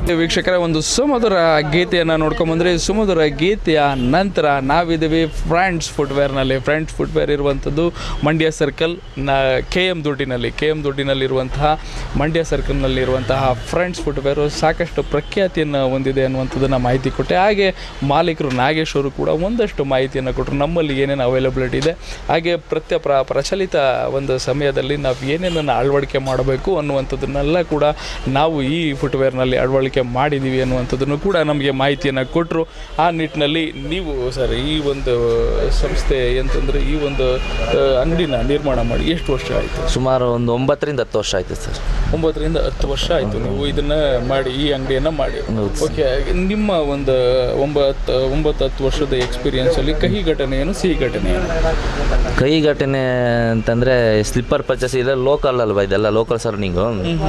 ವೀಕ್ಷಕರ ಒಂದು ಸುಮಧುರ ಗೀತೆಯನ್ನು ನೋಡ್ಕೊಂಬಂದ್ರೆ ಸುಮಧುರ ಗೀತೆಯ ನಂತರ ನಾವಿದ್ದೀವಿ ಫ್ರೆಂಡ್ಸ್ ಫುಟ್ವೇರ್ನಲ್ಲಿ ಫ್ರೆಂಡ್ಸ್ ಫುಟ್ವೇರ್ ಇರುವಂಥದ್ದು ಮಂಡ್ಯ ಸರ್ಕಲ್ ನ ಕೆ ಎಮ್ ದುಡ್ಡಿನಲ್ಲಿ ಕೆ ಎಮ್ ದುಡ್ಡಿನಲ್ಲಿರುವಂತಹ ಮಂಡ್ಯ ಸರ್ಕಲ್ನಲ್ಲಿರುವಂತಹ ಫ್ರೆಂಡ್ಸ್ ಫುಟ್ವೇರು ಸಾಕಷ್ಟು ಪ್ರಖ್ಯಾತಿಯನ್ನು ಹೊಂದಿದೆ ಅನ್ನುವಂಥದ್ದನ್ನು ಮಾಹಿತಿ ಕೊಟ್ಟೆ ಹಾಗೆ ಮಾಲೀಕರು ನಾಗೇಶ್ ಅವರು ಕೂಡ ಒಂದಷ್ಟು ಮಾಹಿತಿಯನ್ನು ಕೊಟ್ಟರು ನಮ್ಮಲ್ಲಿ ಏನೇನು ಅವೈಲಬಿಲಿಟಿ ಇದೆ ಹಾಗೆ ಪ್ರತ್ಯ ಪ್ರ ಪ್ರಚಲಿತ ಒಂದು ಸಮಯದಲ್ಲಿ ನಾವು ಏನೇನನ್ನು ಅಳವಡಿಕೆ ಮಾಡಬೇಕು ಅನ್ನುವಂಥದ್ದನ್ನೆಲ್ಲ ಕೂಡ ನಾವು ಈ ಫುಟ್ವೇರ್ನಲ್ಲಿ ಅಳವಡಿಕೆ ಮಾಡಿದ್ದೀವಿ ಅನ್ನುವಂಥದ್ದನ್ನು ಕೂಡ ನಮಗೆ ಮಾಹಿತಿಯನ್ನು ಕೊಟ್ಟರು ಆ ನಿಟ್ಟಿನಲ್ಲಿ ನೀವು ಸರ್ ಈ ಒಂದು ಸಂಸ್ಥೆ ಅಂತಂದರೆ ಈ ಒಂದು ಆ, ಅಂಗಡಿನ ನಿರ್ಮಾಣ ಮಾಡಿ ಎಷ್ಟು ವರ್ಷ ಆಯಿತು ಸುಮಾರು ಒಂದು ಒಂಬತ್ತರಿಂದ ಹತ್ತು ವರ್ಷ ಆಯ್ತು ಸರ್ ಒಂಬತ್ತರಿಂದ ಹತ್ತು ವರ್ಷ ಆಯಿತು ನೀವು ಇದನ್ನು ಮಾಡಿ ಈ ಅಂಗಡಿಯನ್ನು ಮಾಡಿ ಓಕೆ ನಿಮ್ಮ ಒಂದು ಒಂಬತ್ತು ಒಂಬತ್ತು ಹತ್ತು ವರ್ಷದ ಎಕ್ಸ್ಪೀರಿಯನ್ಸಲ್ಲಿ ಕಹಿ ಘಟನೆ ಏನು ಸಿಹಿ ಘಟನೆ ಏನು ಕೈ ಘಟನೆ ಅಂತಂದರೆ ಸ್ಲಿಪ್ಪರ್ ಪರ್ಚೇಸ್ ಇದೆ ಲೋಕಲ್ ಅಲ್ವಾ ಇದೆಲ್ಲ ಲೋಕಲ್ ಸರ್ನಿಂಗು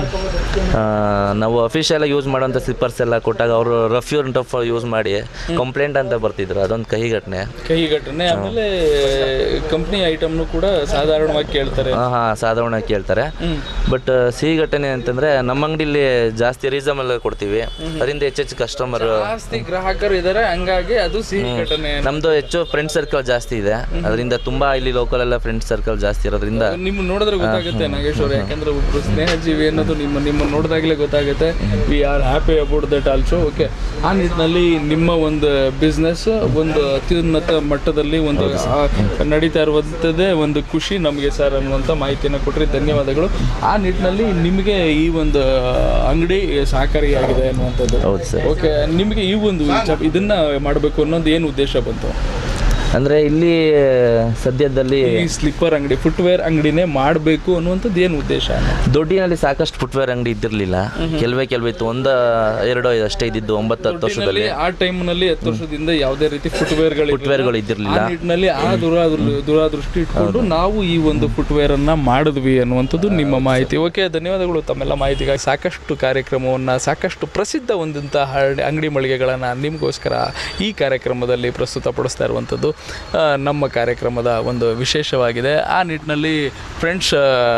ನಾವು ಅಫಿಷಿಯಲಾಗಿ ಯೂಸ್ ಮಾಡೋಂಥ ಸ್ಲಿಪ್ಪರ್ಸ್ ಎಲ್ಲ ಕೊಟ್ಟಾಗ ಅವರು ರಫ್ ಯೂರ್ ಟಫ್ ಯೂಸ್ ಮಾಡಿ ಕಂಪ್ಲೇಂಟ್ ಅಂತ ಬರ್ತಿದ್ರು ಅದೊಂದು ಕಹಿ ಘಟನೆ ಕಹಿ ಘಟನೆ ಆಮೇಲೆ ಕಂಪ್ನಿ ಐಟಮ್ನು ಕೂಡ ಸಾಧಾರಣವಾಗಿ ಕೇಳ್ತಾರೆ ಹಾಂ ಹಾಂ ಸಾಧಾರಣ ಕೇಳ್ತಾರೆ ಬಟ್ ಸಿಹಿ ಘಟನೆ ಅಂತಂದರೆ ನಮ್ಮ ಅಂಗಡಿಲಿ ಜಾಸ್ತಿ ರೀಸನಬಲ್ ಕೊಡ್ತೀವಿ ಅದರಿಂದ ಹೆಚ್ಚೆಚ್ಚು ಕಸ್ಟಮರ್ ಜಾಸ್ತಿ ಗ್ರಾಹಕರು ಇದ್ದಾರೆ ಹಂಗಾಗಿ ಅದು ಸಿಹಿ ಘಟನೆ ನಮ್ಮದು ಹೆಚ್ಚು ಫ್ರೆಂಡ್ ಸರ್ಕಲ್ ಜಾಸ್ತಿ ಇದೆ ಅದರಿಂದ ತುಂಬ ಇಲ್ಲಿ ಲೋಕಲ್ ಎಲ್ಲ ಫ್ರೆಂಡ್ ಸರ್ಕಲ್ ಜಾಸ್ತಿ ಇರೋದ್ರಿಂದ ನಿಮ್ಮ ನೋಡಿದ್ರೆ ಗೊತ್ತಾಗುತ್ತೆ ನಾಗೇಶ್ವರ ಯಾಕಂದ್ರೆ ಒಬ್ರು ಸ್ನೇಹಜೀವಿ ಅನ್ನೋದು ನಿಮ್ಮ ನಿಮ್ಮ ನೋಡಿದಾಗಲೇ ಗೊತ್ತಾಗುತ್ತೆ we are happy about that also okay ಆ ನಿಟ್ಟಿನಲ್ಲಿ ನಿಮ್ಮ ಒಂದು ಬಿಸ್ನೆಸ್ ಒಂದು ಅತ್ಯುನ್ನತ ಮಟ್ಟದಲ್ಲಿ ಒಂದು ಆ, ನಡೀತಾ ಇರುವಂಥದ್ದೇ ಒಂದು ಖುಷಿ ನಮಗೆ ಸರ್ ಅನ್ನುವಂಥ ಮಾಹಿತಿಯನ್ನು ಕೊಟ್ಟರೆ ಧನ್ಯವಾದಗಳು ಆ ನಿಟ್ಟಿನಲ್ಲಿ ನಿಮಗೆ ಈ ಒಂದು ಅಂಗಡಿ ಸಹಕಾರಿಯಾಗಿದೆ ಅನ್ನುವಂಥದ್ದು ಹೌದು ಸರ್ ಓಕೆ ನಿಮಗೆ ಈ ಒಂದು ವಿಚಾರ- ಇದನ್ನ ಮಾಡಬೇಕು ಅನ್ನೋದು ಏನು ಉದ್ದೇಶ ಬಂತು ಅಂದರೆ ಇಲ್ಲಿ ಸದ್ಯದಲ್ಲಿ ಈ ಸ್ಲಿಪ್ಪರ್ ಅಂಗಡಿ ಫುಟ್ವೇರ್ ಅಂಗಡಿನೇ ಮಾಡಬೇಕು ಅನ್ನುವಂಥದ್ದು ಏನು ಉದ್ದೇಶ ದೊಡ್ಡಿನಲ್ಲಿ ಸಾಕಷ್ಟು ಫುಟ್ವೇರ್ ಅಂಗಡಿ ಇದ್ದಿರಲಿಲ್ಲ ಕೆಲವೇ ಕೆಲವೇ ಇತ್ತು ಒಂದು ಎರಡು ಐದು ಅಷ್ಟೇ ಇದ್ದಿದ್ದು ಒಂಬತ್ತು ಹತ್ತು ವರ್ಷದಲ್ಲಿ ಆ ಟೈಮ್ನಲ್ಲಿ ಹತ್ತು ವರ್ಷದಿಂದ ಯಾವುದೇ ರೀತಿ ಫುಟ್ವೇರ್ಗಳು ಫುಟ್ವೇರ್ಗಳು ಆ ಇದ್ದಿರಲಿಲ್ಲ ನಿಟ್ಟಿನಲ್ಲಿ ಆ ದುರಾದೃ ದುರಾದೃಷ್ಟಿ ಇಟ್ಕೊಂಡು ನಾವು ಈ ಒಂದು ಫುಟ್ವೇರ್ ಅನ್ನ ಮಾಡಿದ್ವಿ ಅನ್ನುವಂಥದ್ದು ನಿಮ್ಮ ಮಾಹಿತಿ ಓಕೆ ಧನ್ಯವಾದಗಳು ತಮ್ಮೆಲ್ಲ ಮಾಹಿತಿಗಾಗಿ ಸಾಕಷ್ಟು ಕಾರ್ಯಕ್ರಮವನ್ನು ಸಾಕಷ್ಟು ಪ್ರಸಿದ್ಧ ಹೊಂದಂತಹ ಅಂಗಡಿ ಮಳಿಗೆಗಳನ್ನು ನಿಮಗೋಸ್ಕರ ಈ ಕಾರ್ಯಕ್ರಮದಲ್ಲಿ ಪ್ರಸ್ತುತಪಡಿಸ್ತಾ ಇರುವಂಥದ್ದು ಆ, ನಮ್ಮ ಕಾರ್ಯಕ್ರಮದ ಒಂದು ವಿಶೇಷವಾಗಿದೆ ಆ ನಿಟ್ಟಿನಲ್ಲಿ ಫ್ರೆಂಡ್ಸ್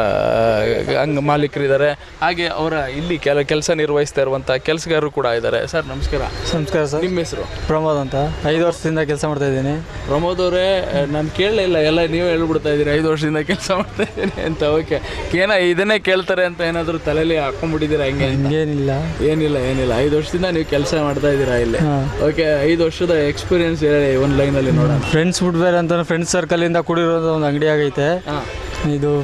ಅಂಗ ಮಾಲೀಕರಿದ್ದಾರೆ ಹಾಗೆ ಅವರ ಇಲ್ಲಿ ಕೆಲ ಕೆಲಸ ನಿರ್ವಹಿಸ್ತಾ ಇರುವಂಥ ಕೆಲಸಗಾರರು ಕೂಡ ಇದ್ದಾರೆ ಸರ್ ನಮಸ್ಕಾರ ನಮಸ್ಕಾರ ಸರ್ ನಿಮ್ಮ ಹೆಸರು ಪ್ರಮೋದ್ ಅಂತ ಐದು ವರ್ಷದಿಂದ ಕೆಲಸ ಮಾಡ್ತಾ ಇದ್ದೀನಿ ಪ್ರಮೋದ್ ಅವರೇ ನಾನು ಕೇಳಲೇ ಇಲ್ಲ ಎಲ್ಲ ನೀವೇ ಹೇಳ್ಬಿಡ್ತಾ ಇದ್ದೀರಿ ಐದು ವರ್ಷದಿಂದ ಕೆಲಸ ಮಾಡ್ತಾ ಇದ್ದೀನಿ ಅಂತ ಓಕೆ ಏನೋ ಇದನ್ನೇ ಕೇಳ್ತಾರೆ ಅಂತ ಏನಾದರೂ ತಲೆಯಲ್ಲಿ ಹಾಕೊಂಡ್ಬಿಟ್ಟಿದ್ದೀರಾ ಹೆಂಗೆ ಹಂಗೇನಿಲ್ಲ ಏನಿಲ್ಲ ಏನಿಲ್ಲ ಐದು ವರ್ಷದಿಂದ ನೀವು ಕೆಲಸ ಮಾಡ್ತಾ ಇದ್ದೀರಾ ಇಲ್ಲಿ ಹಾಂ ಓಕೆ ಐದು ವರ್ಷದ ಎಕ್ಸ್ಪೀರಿಯನ್ಸ್ ಹೇಳಿ ಒಂದು ಲೈನಲ್ಲಿ ನೋಡೋಣ ಫ್ರೆಂಡ್ಸ್ ಫುಟ್ವೇರ್ ಅಂತ ಫ್ರೆಂಡ್ಸ್ ಸರ್ಕಲಿಂದ ಕೂಡಿರೋದು ಒಂದು ಅಂಗಡಿ ಆಗೈತೆ ಹಾಂ ಇದು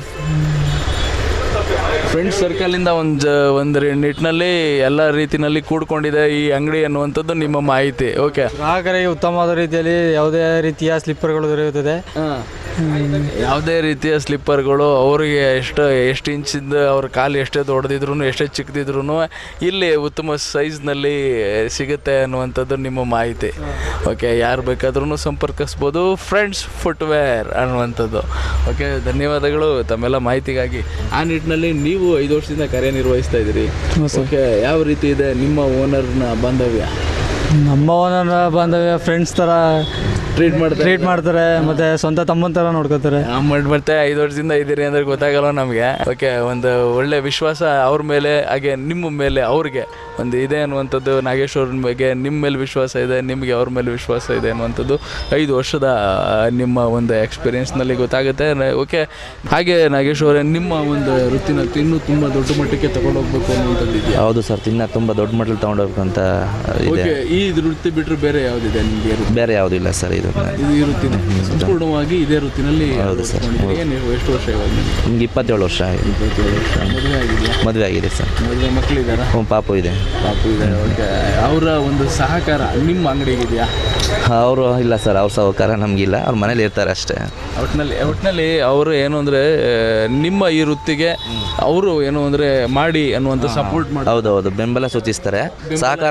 ಫ್ರೆಂಡ್ಸ್ ಸರ್ಕಲಿಂದ ಒಂದು ಒಂದು ನಿಟ್ಟಿನಲ್ಲಿ ಎಲ್ಲ ರೀತಿನಲ್ಲಿ ಕೂಡ್ಕೊಂಡಿದೆ ಈ ಅಂಗಡಿ ಅನ್ನುವಂಥದ್ದು ನಿಮ್ಮ ಮಾಹಿತಿ ಓಕೆ ಗ್ರಾಹಕರಿಗೆ ಉತ್ತಮವಾದ ರೀತಿಯಲ್ಲಿ ಯಾವುದೇ ರೀತಿಯ ಸ್ಲಿಪ್ಪರ್ಗಳು ದೊರೆಯುತ್ತದೆ ಹಾಂ ಯಾವುದೇ ರೀತಿಯ ಸ್ಲಿಪ್ಪರ್ಗಳು ಅವರಿಗೆ ಎಷ್ಟು ಎಷ್ಟು ಇಂಚಿಂದ ಅವ್ರ ಕಾಲು ಎಷ್ಟೇ ದೊಡ್ಡದಿದ್ರು ಎಷ್ಟೇ ಚಿಕ್ಕದಿದ್ರು ಇಲ್ಲಿ ಉತ್ತಮ ಸೈಜ್ನಲ್ಲಿ ಸಿಗುತ್ತೆ ಅನ್ನುವಂಥದ್ದು ನಿಮ್ಮ ಮಾಹಿತಿ ಓಕೆ ಯಾರು ಬೇಕಾದ್ರೂ ಸಂಪರ್ಕಿಸ್ಬೋದು ಫ್ರೆಂಡ್ಸ್ ಫುಟ್ವೇರ್ ಅನ್ನುವಂಥದ್ದು ಓಕೆ ಧನ್ಯವಾದಗಳು ತಮ್ಮೆಲ್ಲ ಮಾಹಿತಿಗಾಗಿ ಆ ನಿಟ್ಟಿನಲ್ಲಿ ನೀವು ಐದು ವರ್ಷದಿಂದ ಕಾರ್ಯನಿರ್ವಹಿಸ್ತಾ ಇದ್ದೀರಿ ಓಕೆ ಯಾವ ರೀತಿ ಇದೆ ನಿಮ್ಮ ಓನರ್ನ ಬಾಂಧವ್ಯ ನಮ್ಮ ಓನರ್ ಬಾಂಧವ್ಯ ಫ್ರೆಂಡ್ಸ್ ಥರ ಟ್ರೀಟ್ ಮಾಡ್ತಾರೆ ಟ್ರೀಟ್ ಮಾಡ್ತಾರೆ ಮತ್ತು ಸ್ವಂತ ತಮ್ಮನ ಥರ ನೋಡ್ಕೋತಾರೆ ಮಾಡಿ ಮತ್ತೆ ಐದು ವರ್ಷದಿಂದ ಇದ್ದೀರಿ ಅಂದ್ರೆ ಗೊತ್ತಾಗಲ್ಲ ನಮಗೆ ಓಕೆ ಒಂದು ಒಳ್ಳೆ ವಿಶ್ವಾಸ ಅವ್ರ ಮೇಲೆ ಹಾಗೆ ನಿಮ್ಮ ಮೇಲೆ ಅವ್ರಿಗೆ ಒಂದು ಇದೆ ಅನ್ನುವಂಥದ್ದು ನಾಗೇಶ್ವರನ ಬಗ್ಗೆ ನಿಮ್ಮ ಮೇಲೆ ವಿಶ್ವಾಸ ಇದೆ ನಿಮಗೆ ಅವ್ರ ಮೇಲೆ ವಿಶ್ವಾಸ ಇದೆ ಅನ್ನುವಂಥದ್ದು ಐದು ವರ್ಷದ ಆ, ನಿಮ್ಮ ಒಂದು ಎಕ್ಸ್ಪೀರಿಯನ್ಸ್ನಲ್ಲಿ ಗೊತ್ತಾಗುತ್ತೆ ಓಕೆ ಹಾಗೆ ನಾಗೇಶ್ವರ ನಿಮ್ಮ ಒಂದು ವೃತ್ತಿನ ಇನ್ನೂ ತುಂಬ ದೊಡ್ಡ ಮಟ್ಟಕ್ಕೆ ತಗೊಂಡೋಗ್ಬೇಕು ಅನ್ನುವಂಥದ್ದು ಇದೆಯಾ ಹೌದು ಸರ್ ತಿನ್ನ ತುಂಬ ದೊಡ್ಡ ಮಟ್ಟಲ್ಲಿ ತೊಗೊಂಡೋಗ್ಬೇಕು ಅಂತ ಇದೆ ಓಕೆ ಈ ವೃತ್ತಿ ಬಿಟ್ಟರೆ ಬೇರೆ ಯಾವುದಿದೆ ನಿಮಗೆ ಬೇರೆ ಯಾವುದೂ ಇಲ್ಲ ಸರ್ ಇದು ಇದು ಈ ವೃತ್ತಿನೇ ಸಂಪೂರ್ಣವಾಗಿ ಇದೇ ವೃತ್ತಿನಲ್ಲಿ ಹೌದು ಸರ್. ಏನು ಎಷ್ಟು ವರ್ಷ ಇವಾಗ ನಿಮಗೆ ನಿಮ್ಗೆ ಇಪ್ಪತ್ತೇಳು ವರ್ಷ ಆಗಿದೆ ಇಪ್ಪತ್ತೇಳು ವರ್ಷ ಮದುವೆ ಆಗಿದೆಯಾ ಮದುವೆ ಆಗಿದೆ ಸರ್ ಮದುವೆ ಮಕ್ಕಳಿದ್ದಾರಾ ಹ್ಞೂ ಪಾಪು ಇದೆ ಪಾಪು ಇದ್ದಾರೆ ಓಕೆ ಅವರ ಒಂದು ಸಹಕಾರ ನಿಮ್ಮ ಅಂಗಡಿಗಿದೆಯಾ ಅವರು ಇಲ್ಲ ಸರ್ ಅವ್ರ ಸಹಕಾರ ನಮಗಿಲ್ಲ ಅವ್ರ ಮನೇಲಿ ಇರ್ತಾರೆ ಅಷ್ಟೇ ಒಟ್ಟಿನಲ್ಲಿ ಒಟ್ಟಿನಲ್ಲಿ ಅವರು ಏನು ಅಂದರೆ ನಿಮ್ಮ ಈ ವೃತ್ತಿಗೆ ಅವರು ಏನು ಅಂದರೆ ಮಾಡಿ ಅನ್ನುವಂಥ ಸಪೋರ್ಟ್ ಮಾಡಿ ಹೌದು ಹೌದು ಬೆಂಬಲ ಸೂಚಿಸ್ತಾರೆ ಸಹಕಾರ